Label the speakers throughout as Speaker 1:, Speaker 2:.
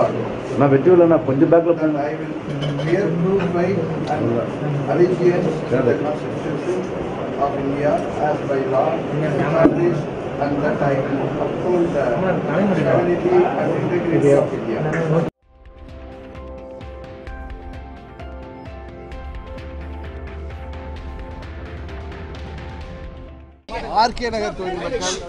Speaker 1: நான் வெற்றி இல்லைண்ணா கொஞ்சம் பேக்கில்
Speaker 2: that
Speaker 1: போங்க
Speaker 2: I will bear true faith and allegiance to the Constitution of India as by law established and that I will uphold the sovereignty and integrity of India.
Speaker 3: RK Nagar தொகுதி மக்கள்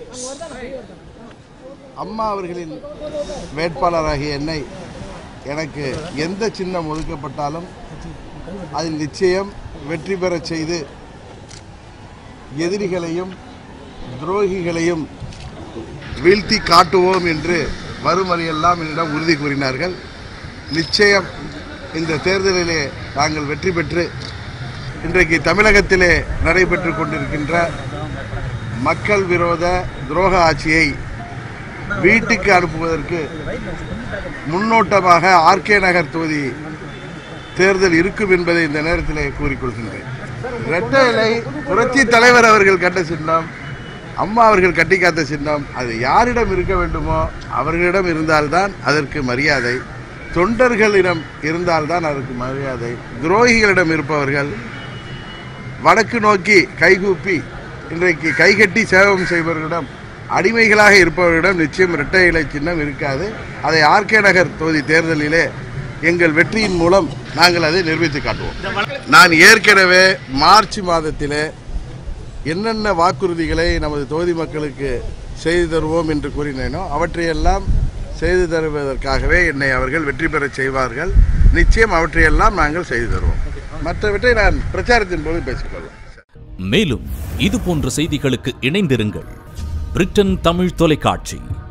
Speaker 3: அம்மா அவர்களின் வேட்பாளராகிய என்னை எனக்கு எந்த சின்னம் ஒதுக்கப்பட்டாலும் அதில் நிச்சயம் வெற்றி பெறச் செய்து எதிரிகளையும் துரோகிகளையும் வீழ்த்தி காட்டுவோம் என்று வறுமறையெல்லாம் என்னிடம் உறுதி கூறினார்கள் நிச்சயம் இந்த தேர்தலிலே நாங்கள் வெற்றி பெற்று இன்றைக்கு தமிழகத்திலே நடைபெற்று கொண்டிருக்கின்ற மக்கள் விரோத துரோக ஆட்சியை வீட்டுக்கு அனுப்புவதற்கு முன்னோட்டமாக ஆர்கே நகர் தொகுதி தேர்தல் இருக்கும் என்பதை இந்த நேரத்திலே கூறிக்கொள்கின்றேன் இரட்டை இலை புரட்சி தலைவர் அவர்கள் கண்ட சின்னம் அம்மா அவர்கள் கட்டி காத்த சின்னம் அது யாரிடம் இருக்க வேண்டுமோ அவர்களிடம் இருந்தால்தான் அதற்கு மரியாதை தொண்டர்களிடம் இருந்தால்தான் அதற்கு மரியாதை துரோகிகளிடம் இருப்பவர்கள் வடக்கு நோக்கி கைகூப்பி இன்றைக்கு கைகட்டி சேவகம் செய்பவர்களிடம் அடிமைகளாக இருப்பவர்களிடம் நிச்சயம் இரட்டை இலை சின்னம் இருக்காது அதை ஆர்கே நகர் தொகுதி தேர்தலிலே எங்கள் வெற்றியின் மூலம் நாங்கள் அதை நிரூபித்து காட்டுவோம் நான் ஏற்கனவே மார்ச் மாதத்திலே என்னென்ன வாக்குறுதிகளை நமது தொகுதி மக்களுக்கு செய்து தருவோம் என்று கூறினேனோ அவற்றையெல்லாம் செய்து தருவதற்காகவே என்னை அவர்கள் வெற்றி பெறச் செய்வார்கள் நிச்சயம் அவற்றையெல்லாம் நாங்கள் செய்து தருவோம் மற்றவற்றை நான் பிரச்சாரத்தின் போது பேசிக்கொள்வோம்
Speaker 4: மேலும் இது போன்ற செய்திகளுக்கு இணைந்திருங்கள் பிரிட்டன் தமிழ் தொலைக்காட்சி